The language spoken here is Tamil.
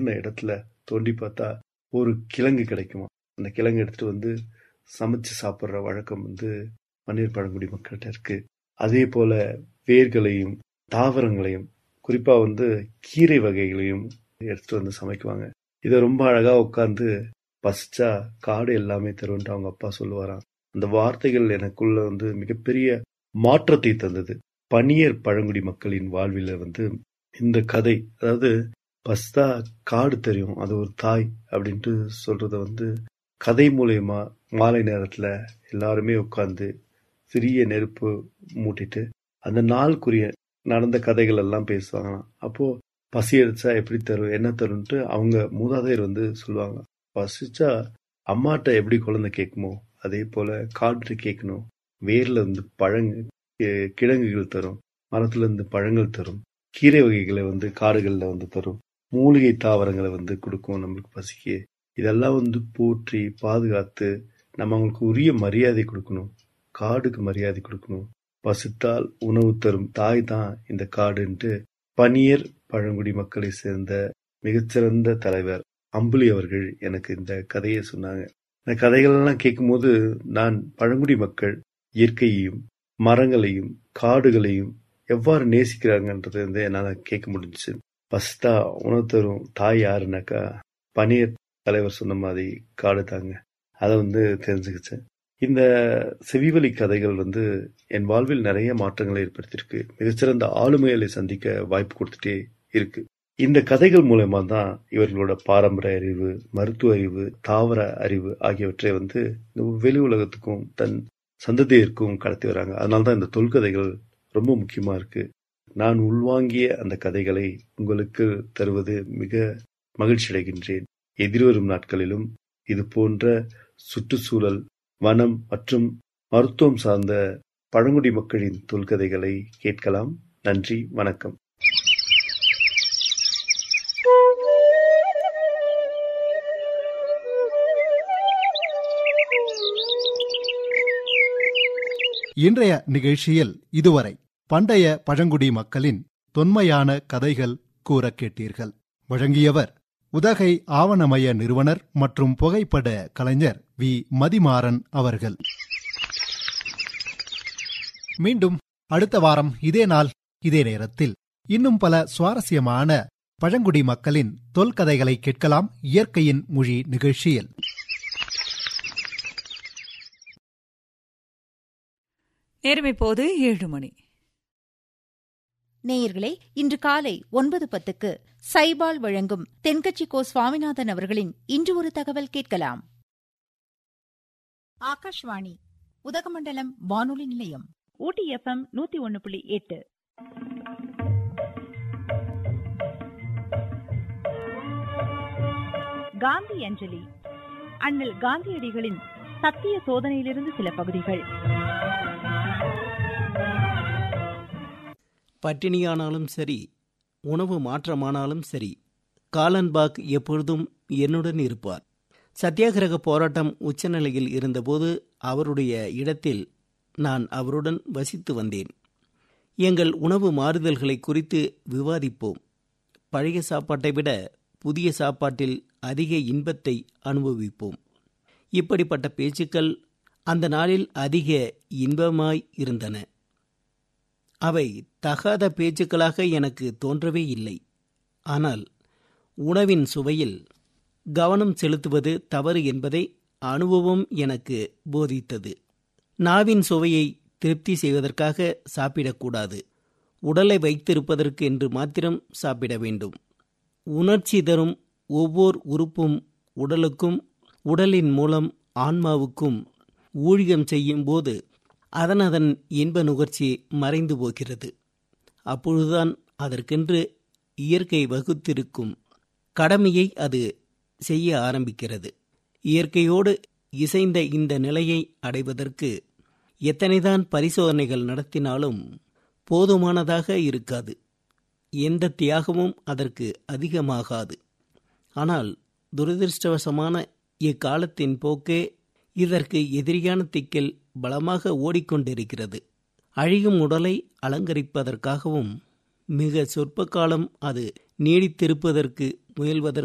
தோண்டின இடத்துல தோண்டி பார்த்தா ஒரு கிழங்கு கிடைக்குமா அந்த கிழங்கு எடுத்துட்டு வந்து சமைச்சு சாப்பிட்ற வழக்கம் வந்து பன்னீர் பழங்குடி மக்கள்கிட்ட இருக்கு அதே போல வேர்களையும் தாவரங்களையும் குறிப்பா வந்து கீரை வகைகளையும் எடுத்துட்டு வந்து சமைக்குவாங்க இதை ரொம்ப அழகா உட்காந்து பசிச்சா காடு எல்லாமே தருவன்ட்டு அவங்க அப்பா சொல்லுவாராம் அந்த வார்த்தைகள் எனக்குள்ள வந்து மிகப்பெரிய மாற்றத்தை தந்தது பனியர் பழங்குடி மக்களின் வாழ்வில வந்து இந்த கதை அதாவது பஸ்தா காடு தெரியும் அது ஒரு தாய் அப்படின்ட்டு சொல்றத வந்து கதை மூலயமா மாலை நேரத்துல எல்லாருமே உட்கார்ந்து சிறிய நெருப்பு மூட்டிட்டு அந்த நாளுக்குரிய நடந்த கதைகள் எல்லாம் பேசுவாங்களாம் அப்போ பசி எடுத்தா எப்படி தரும் என்ன தரும்ன்ட்டு அவங்க மூதாதையர் வந்து சொல்லுவாங்க பசிச்சா அம்மாட்ட எப்படி குழந்தை கேட்குமோ அதே போல காற்று கேட்கணும் வேர்ல இருந்து பழங்கு கி- கிழங்குகள் தரும் மரத்துல இருந்து பழங்கள் தரும் கீரை வகைகளை வந்து காடுகள்ல வந்து தரும் மூலிகை தாவரங்களை வந்து கொடுக்கும் நம்மளுக்கு பசிக்கு இதெல்லாம் வந்து போற்றி பாதுகாத்து நம்ம அவங்களுக்கு உரிய மரியாதை கொடுக்கணும் காடுக்கு மரியாதை கொடுக்கணும் பசித்தால் உணவு தரும் தாய் தான் இந்த காடுன்ட்டு பனியர் பழங்குடி மக்களை சேர்ந்த மிகச்சிறந்த தலைவர் அம்புலி அவர்கள் எனக்கு இந்த கதையை சொன்னாங்க இந்த கதைகளெல்லாம் கேட்கும்போது நான் பழங்குடி மக்கள் இயற்கையையும் மரங்களையும் காடுகளையும் எவ்வாறு நேசிக்கிறாங்கன்றது வந்து என்னால் கேட்க முடிஞ்சுச்சு பஸ்தா உணவு தரும் தாய் யாருனாக்கா பனீர் தலைவர் சொன்ன மாதிரி காடு தாங்க அதை வந்து தெரிஞ்சுக்கிச்சேன் இந்த செவிவழி கதைகள் வந்து என் வாழ்வில் நிறைய மாற்றங்களை ஏற்படுத்தியிருக்கு மிகச்சிறந்த ஆளுமைகளை சந்திக்க வாய்ப்பு கொடுத்துட்டே இருக்கு இந்த கதைகள் மூலமா தான் இவர்களோட பாரம்பரிய அறிவு மருத்துவ அறிவு தாவர அறிவு ஆகியவற்றை வந்து இந்த வெளி உலகத்துக்கும் தன் சந்ததியருக்கும் கடத்தி வராங்க அதனால தான் இந்த தொல்கதைகள் ரொம்ப முக்கியமா இருக்கு நான் உள்வாங்கிய அந்த கதைகளை உங்களுக்கு தருவது மிக மகிழ்ச்சி அடைகின்றேன் எதிர்வரும் நாட்களிலும் இது போன்ற சுற்றுச்சூழல் வனம் மற்றும் மருத்துவம் சார்ந்த பழங்குடி மக்களின் தொல்கதைகளை கேட்கலாம் நன்றி வணக்கம் இன்றைய நிகழ்ச்சியில் இதுவரை பண்டைய பழங்குடி மக்களின் தொன்மையான கதைகள் கூற கேட்டீர்கள் வழங்கியவர் உதகை ஆவணமய நிறுவனர் மற்றும் புகைப்பட கலைஞர் வி மதிமாறன் அவர்கள் மீண்டும் அடுத்த வாரம் இதே நாள் இதே நேரத்தில் இன்னும் பல சுவாரஸ்யமான பழங்குடி மக்களின் தொல்கதைகளை கேட்கலாம் இயற்கையின் மொழி நிகழ்ச்சியில் நேரம் இப்போது ஏழு மணி நேயர்களே இன்று காலை ஒன்பது பத்துக்கு சைபால் வழங்கும் தென்கட்சி கோ சுவாமிநாதன் அவர்களின் இன்று ஒரு தகவல் கேட்கலாம் ஆகாஷ்வாணி உதகமண்டலம் வானொலி நிலையம் ஊட்டி எஃப்எம் நூத்தி ஒன்னு புள்ளி எட்டு காந்தி அஞ்சலி அண்ணல் காந்தியடிகளின் சத்திய சோதனையிலிருந்து சில பகுதிகள் பட்டினியானாலும் சரி உணவு மாற்றமானாலும் சரி காலன்பாக் எப்பொழுதும் என்னுடன் இருப்பார் சத்தியாகிரக போராட்டம் உச்சநிலையில் இருந்தபோது அவருடைய இடத்தில் நான் அவருடன் வசித்து வந்தேன் எங்கள் உணவு மாறுதல்களை குறித்து விவாதிப்போம் பழைய சாப்பாட்டை விட புதிய சாப்பாட்டில் அதிக இன்பத்தை அனுபவிப்போம் இப்படிப்பட்ட பேச்சுக்கள் அந்த நாளில் அதிக இன்பமாய் இருந்தன அவை தகாத பேச்சுக்களாக எனக்கு தோன்றவே இல்லை ஆனால் உணவின் சுவையில் கவனம் செலுத்துவது தவறு என்பதை அனுபவம் எனக்கு போதித்தது நாவின் சுவையை திருப்தி செய்வதற்காக சாப்பிடக்கூடாது உடலை வைத்திருப்பதற்கு என்று மாத்திரம் சாப்பிட வேண்டும் உணர்ச்சி தரும் ஒவ்வொரு உறுப்பும் உடலுக்கும் உடலின் மூலம் ஆன்மாவுக்கும் ஊழியம் செய்யும் போது அதன் அதன் இன்ப நுகர்ச்சி மறைந்து போகிறது அப்பொழுதுதான் அதற்கென்று இயற்கை வகுத்திருக்கும் கடமையை அது செய்ய ஆரம்பிக்கிறது இயற்கையோடு இசைந்த இந்த நிலையை அடைவதற்கு எத்தனைதான் பரிசோதனைகள் நடத்தினாலும் போதுமானதாக இருக்காது எந்த தியாகமும் அதற்கு அதிகமாகாது ஆனால் துரதிருஷ்டவசமான இக்காலத்தின் போக்கே இதற்கு எதிரியான திக்கில் பலமாக ஓடிக்கொண்டிருக்கிறது அழியும் உடலை அலங்கரிப்பதற்காகவும் மிக சொற்ப காலம் அது நீடித்திருப்பதற்கு முயல்வதற்கு